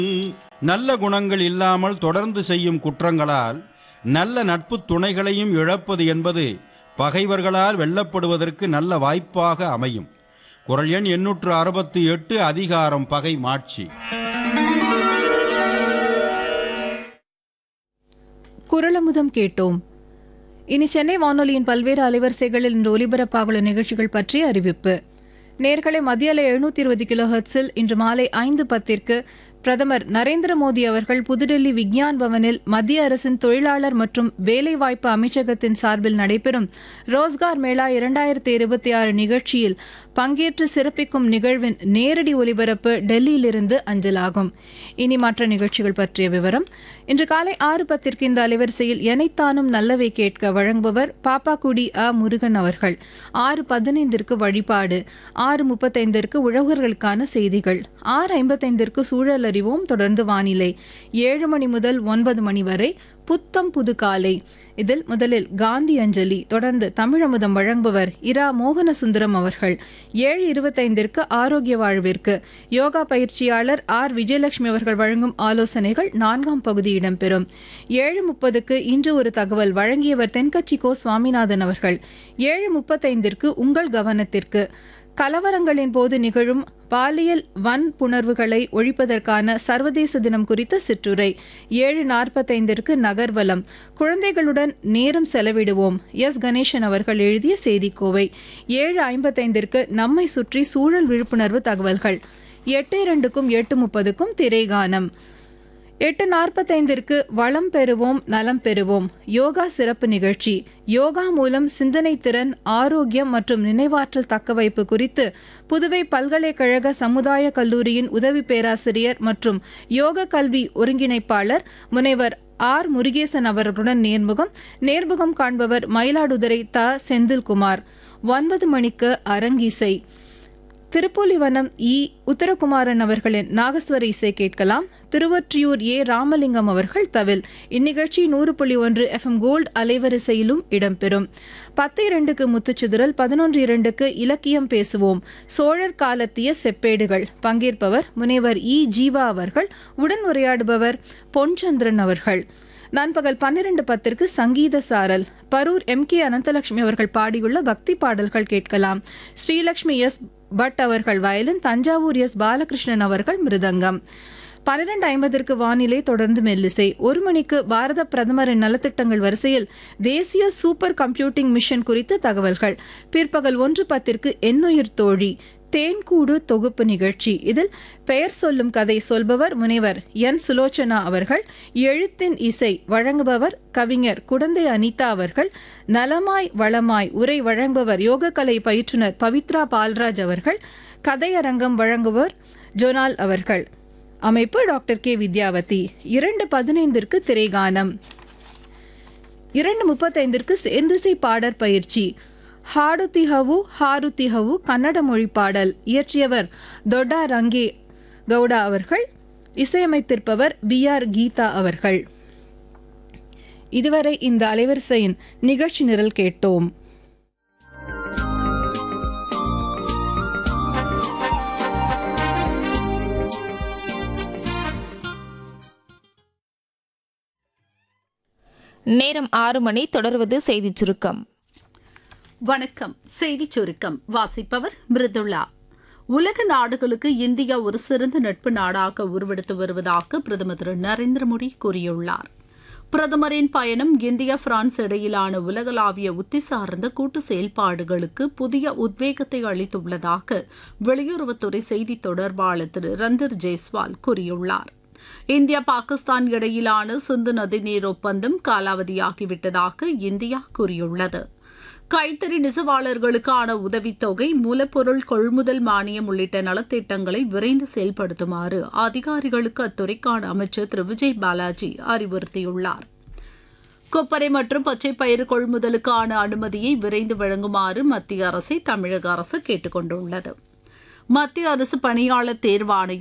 நல்ல குணங்கள் இல்லாமல் தொடர்ந்து செய்யும் குற்றங்களால் நல்ல நட்பு துணைகளையும் இழப்பது என்பது பகைவர்களால் வெல்லப்படுவதற்கு நல்ல வாய்ப்பாக அமையும் குரல் எண் எண்ணூற்று அறுபத்தி எட்டு அதிகாரம் பகை மாட்சி குரலமுதம் கேட்டோம் இனி சென்னை வானொலியின் பல்வேறு அலைவரிசைகளில் இன்று ஒலிபரப்பாகுள்ள நிகழ்ச்சிகள் பற்றிய அறிவிப்பு நேர்களை மத்திய அலை எழுநூத்தி இருபது கிலோ ஹெர்ட்ஸில் இன்று மாலை ஐந்து பத்திற்கு பிரதமர் நரேந்திர மோடி அவர்கள் புதுடெல்லி விக்ஞான் பவனில் மத்திய அரசின் தொழிலாளர் மற்றும் வேலைவாய்ப்பு அமைச்சகத்தின் சார்பில் நடைபெறும் ரோஸ்கார் மேளா இரண்டாயிரத்தி இருபத்தி ஆறு நிகழ்ச்சியில் பங்கேற்று சிறப்பிக்கும் நிகழ்வின் நேரடி ஒலிபரப்பு டெல்லியிலிருந்து அஞ்சலாகும் இனி மற்ற நிகழ்ச்சிகள் பற்றிய விவரம் இன்று காலை ஆறு பத்திற்கு இந்த அலைவரிசையில் எனைத்தானும் நல்லவை கேட்க வழங்குபவர் பாப்பாக்குடி அ முருகன் அவர்கள் ஆறு பதினைந்திற்கு வழிபாடு ஆறு முப்பத்தைந்திற்கு உழவர்களுக்கான செய்திகள் ஆறு ஐம்பத்தைந்திற்கு சூழல் அறிவோம் தொடர்ந்து வானிலை ஏழு மணி முதல் ஒன்பது மணி வரை புத்தம் புது காலை இதில் முதலில் காந்தி அஞ்சலி தொடர்ந்து தமிழமுதம் வழங்குபவர் இரா மோகனசுந்தரம் அவர்கள் ஏழு இருபத்தைந்திற்கு ஆரோக்கிய வாழ்விற்கு யோகா பயிற்சியாளர் ஆர் விஜயலட்சுமி அவர்கள் வழங்கும் ஆலோசனைகள் நான்காம் பகுதி இடம்பெறும் ஏழு முப்பதுக்கு இன்று ஒரு தகவல் வழங்கியவர் தென்கட்சி கோ சுவாமிநாதன் அவர்கள் ஏழு முப்பத்தைந்திற்கு உங்கள் கவனத்திற்கு கலவரங்களின் போது நிகழும் பாலியல் வன்புணர்வுகளை ஒழிப்பதற்கான சர்வதேச தினம் குறித்த சிற்றுரை ஏழு நாற்பத்தைந்திற்கு நகர்வலம் குழந்தைகளுடன் நேரம் செலவிடுவோம் எஸ் கணேசன் அவர்கள் எழுதிய செய்திக்கோவை ஏழு ஐம்பத்தைந்திற்கு நம்மை சுற்றி சூழல் விழிப்புணர்வு தகவல்கள் எட்டு இரண்டுக்கும் எட்டு முப்பதுக்கும் திரைகானம் எட்டு நாற்பத்தைந்திற்கு வளம் பெறுவோம் நலம் பெறுவோம் யோகா சிறப்பு நிகழ்ச்சி யோகா மூலம் சிந்தனை திறன் ஆரோக்கியம் மற்றும் நினைவாற்றல் தக்கவைப்பு குறித்து புதுவை பல்கலைக்கழக சமுதாய கல்லூரியின் உதவி பேராசிரியர் மற்றும் யோக கல்வி ஒருங்கிணைப்பாளர் முனைவர் ஆர் முருகேசன் அவர்களுடன் நேர்முகம் நேர்முகம் காண்பவர் மயிலாடுதுறை த செந்தில்குமார் ஒன்பது மணிக்கு அரங்கிசை திருப்புலிவனம் இ உத்தரகுமாரன் அவர்களின் நாகஸ்வர இசை கேட்கலாம் திருவொற்றியூர் ஏ ராமலிங்கம் அவர்கள் தவில் இந்நிகழ்ச்சி நூறு புள்ளி ஒன்று எஃப்எம் கோல்டு அலைவரிசையிலும் இடம்பெறும் பத்து இரண்டுக்கு முத்துச்சிதறல் பதினொன்று இரண்டுக்கு இலக்கியம் பேசுவோம் சோழர் காலத்திய செப்பேடுகள் பங்கேற்பவர் முனைவர் இ ஜீவா அவர்கள் உடன் உரையாடுபவர் பொன்சந்திரன் அவர்கள் நண்பகல் பன்னிரண்டு பத்திற்கு சங்கீத சாரல் பரூர் எம் கே அனந்தலட்சுமி அவர்கள் பாடியுள்ள பக்தி பாடல்கள் கேட்கலாம் ஸ்ரீலட்சுமி எஸ் பட் அவர்கள் வயலின் தஞ்சாவூர் எஸ் பாலகிருஷ்ணன் அவர்கள் மிருதங்கம் பன்னிரண்டு ஐம்பதற்கு வானிலை தொடர்ந்து மெல்லிசை ஒரு மணிக்கு பாரத பிரதமரின் நலத்திட்டங்கள் வரிசையில் தேசிய சூப்பர் கம்ப்யூட்டிங் மிஷன் குறித்த தகவல்கள் பிற்பகல் ஒன்று பத்திற்கு எண்ணுயிர் தோழி தேன்கூடு தொகுப்பு நிகழ்ச்சி இதில் பெயர் சொல்லும் கதை சொல்பவர் முனைவர் என் சுலோச்சனா அவர்கள் எழுத்தின் இசை வழங்குபவர் கவிஞர் குடந்தை அனிதா அவர்கள் நலமாய் வளமாய் உரை வழங்குபவர் யோகக்கலை பயிற்றுனர் பவித்ரா பால்ராஜ் அவர்கள் கதையரங்கம் வழங்குபவர் ஜொனால் அவர்கள் அமைப்பு டாக்டர் கே வித்யாவதி இரண்டு பதினைந்திற்கு திரைகானம் இரண்டு முப்பத்தைந்திற்கு சேர்ந்திசை பாடற் பயிற்சி ಹಾಡುತಿಹವು ಹಾರುತಿಹವು கன்னட மொழி பாடல் இயற்றியவர் தொட்டா ரங்கே கவுடா அவர்கள் இசையமைத்திருப்பவர் பி ஆர் கீதா அவர்கள் இதுவரை இந்த அலைவரிசையின் நிகழ்ச்சி நிரல் கேட்டோம் நேரம் ஆறு மணி தொடர்வது செய்திச் சுருக்கம் வணக்கம் செய்திச் சுருக்கம் வாசிப்பவர் மிருதுளா உலக நாடுகளுக்கு இந்தியா ஒரு சிறந்த நட்பு நாடாக உருவெடுத்து வருவதாக பிரதமர் திரு நரேந்திர மோடி கூறியுள்ளார் பிரதமரின் பயணம் இந்தியா பிரான்ஸ் இடையிலான உலகளாவிய உத்தி சார்ந்த கூட்டு செயல்பாடுகளுக்கு புதிய உத்வேகத்தை அளித்துள்ளதாக வெளியுறவுத்துறை செய்தி தொடர்பாளர் திரு ரந்தர் ஜெய்ஸ்வால் கூறியுள்ளார் இந்தியா பாகிஸ்தான் இடையிலான சிந்து நதிநீர் ஒப்பந்தம் காலாவதியாகிவிட்டதாக இந்தியா கூறியுள்ளது கைத்தறி நெசவாளர்களுக்கான உதவித்தொகை மூலப்பொருள் கொள்முதல் மானியம் உள்ளிட்ட நலத்திட்டங்களை விரைந்து செயல்படுத்துமாறு அதிகாரிகளுக்கு அத்துறைக்கான அமைச்சர் திரு விஜய் பாலாஜி அறிவுறுத்தியுள்ளார் கொப்பரை மற்றும் பச்சை பயிறு கொள்முதலுக்கான அனுமதியை விரைந்து வழங்குமாறு மத்திய அரசை தமிழக அரசு கேட்டுக் கொண்டுள்ளது மத்திய அரசு பணியாளர் தேர்வாணையம்